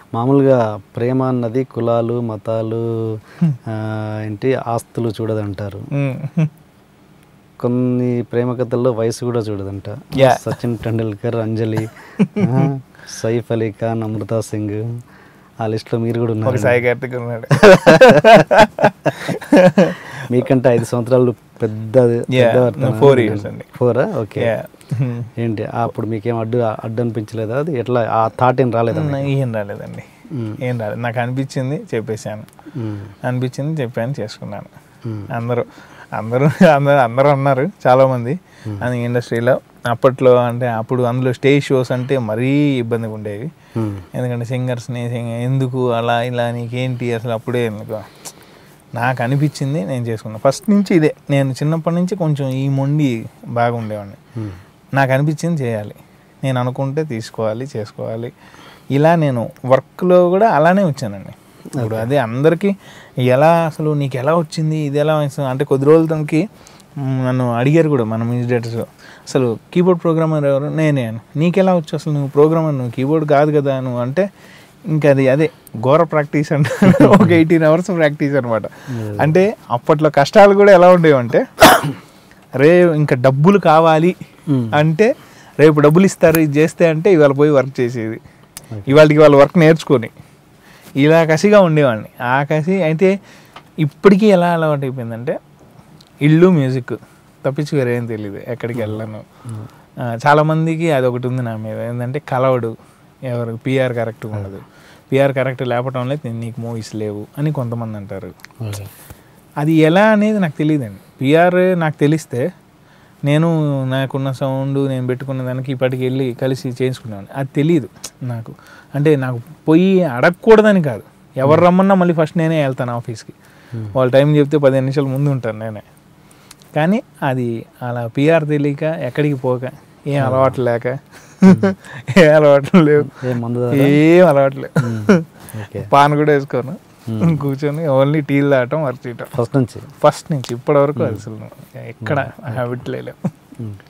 మామూలుగా ప్రేమ అన్నది కులాలు మతాలు ఆ, ఏంటి ఆస్తులు చూడదంటారు మ్మ్. కొన్ని ప్రేమ కథల్లో వయసు కూడా చూడదంట Yeah. సచిన్ టెండూల్కర్ అంజలి ఆ, సైఫ్ అలీ ఖాన్ అమృతా సింగ్ ఆ లిస్ట్లో మీరు కూడా ఒక ఉన్నారు సాయి కార్తిక్ ఉన్నాడు మీకంటే ఐదు సంవత్సరాలు పెద్ద Yeah, four years అండి. ఫోరా ఓకే Yeah. మ్మ్. ఏంటి ఆ, అప్పుడు మీకేం అడ్డు అడ్డు అనిపించలేదా అది ఎట్లా ఆ థాట్ ఏం రాలేదా మీకు? ఏం రాలేదండి మ్మ్. ఏం రాలేదు నాకు అనిపించింది చెప్పేశాను మ్మ్. అనిపించింది చెప్పాను చేసుకున్నాను మ్మ్. అందరూ అందరూ అందరూ అందరూ ఉన్నారు చాలామంది అని ఇండస్ట్రీలో అప్పట్లో అంటే అప్పుడు అందులో స్టేజ్ షోస్ అంటే మరీ ఇబ్బందిగా ఉండేవి మ్మ్. ఎందుకంటే సింగర్స్ని ఎందుకు అలా ఇలా నీకేంటి అసలు అప్పుడే ఎందుకు నాకు అనిపించింది నేను చేసుకున్నాను ఫస్ట్ నుంచి ఇదే నేను చిన్నప్పటి నుంచి కొంచెం ఈ మొండి బాగా ఉండేవాడిని మ్మ్. నాకు అనిపించింది చేయాలి నేను అనుకుంటే తీసుకోవాలి చేసుకోవాలి ఇలా నేను వర్క్లో కూడా అలానే వచ్చానండి ఇప్పుడు అదే అందరికీ ఎలా అసలు నీకు ఎలా వచ్చింది ఇది ఎలా వచ్చింది అంటే కొద్ది రోజులకి నన్ను అడిగారు కూడా మన మ్యూజిక్ డైరెక్టర్స్ అసలు కీబోర్డ్ ప్రోగ్రామర్ ఎవరు నేనే అని నీకెలా వచ్చు అసలు నువ్వు ప్రోగ్రామర్ నువ్వు కీబోర్డ్ కాదు కదా నువ్వు అంటే ఇంకా అది అదే ఘోర ప్రాక్టీస్ అంటే ఒక ఎయిటీన్ అవర్స్ ప్రాక్టీస్ అనమాట అంటే అప్పట్లో కష్టాలు కూడా ఎలా ఉండేవంటే రే ఇంకా డబ్బులు కావాలి మ్మ్. అంటే రేపు డబ్బులు ఇస్తారు ఇది చేస్తే అంటే ఇవాళ పోయి వర్క్ చేసేది ఇవాళకి వాళ్ళ వర్క్ నేర్చుకొని ఇలా కసిగా ఉండేవాడిని ఆ కసి అయితే ఇప్పటికీ ఎలా అలవాటు అయిపోయిందంటే ఇల్లు మ్యూజిక్ తప్పించి వేరే ఏం తెలియదు ఎక్కడికి వెళ్ళను ఆ, చాలా మందికి అది ఒకటి ఉంది నా మీద ఏంటంటే కలవడు ఎవరు పిఆర్ కరెక్ట్ ఉండదు పిఆర్ కరెక్ట్ లేపటం లేదు నీకు మూవీస్ లేవు అని కొంతమంది అంటారు ఓకే. అది ఎలా అనేది నాకు తెలియదండి పిఆర్ నాకు తెలిస్తే నేను నాకున్న సౌండ్ నేను పెట్టుకున్న దానికి ఇప్పటికి వెళ్ళి కలిసి చేసుకున్నాను అది తెలియదు నాకు అంటే నాకు పోయి అడగకూడదని కాదు ఎవరు రమ్మన్నా మళ్ళీ ఫస్ట్ నేనే వెళ్తాను ఆఫీస్కి వాళ్ళ టైం చెప్తే పదిహేను నిమిషాలు ముందు ఉంటాను నేనే కానీ అది అలా పిఆర్ తెలియక ఎక్కడికి పోక ఏం అలవాట్లు లేక ఏ అలవాట్లు లేవు ఏ మందు ఏం అలవాట్లు లేవు ఓకే పాన్ కూడా వేసుకోను కూర్చొని ఓన్లీ టీలు తాగటం వర్క్ చేయటం ఫస్ట్ నుంచి ఫస్ట్ నుంచి ఇప్పటి వరకు అసలు ఎక్కడ హ్యాబిట్ లేదు మ్మ్.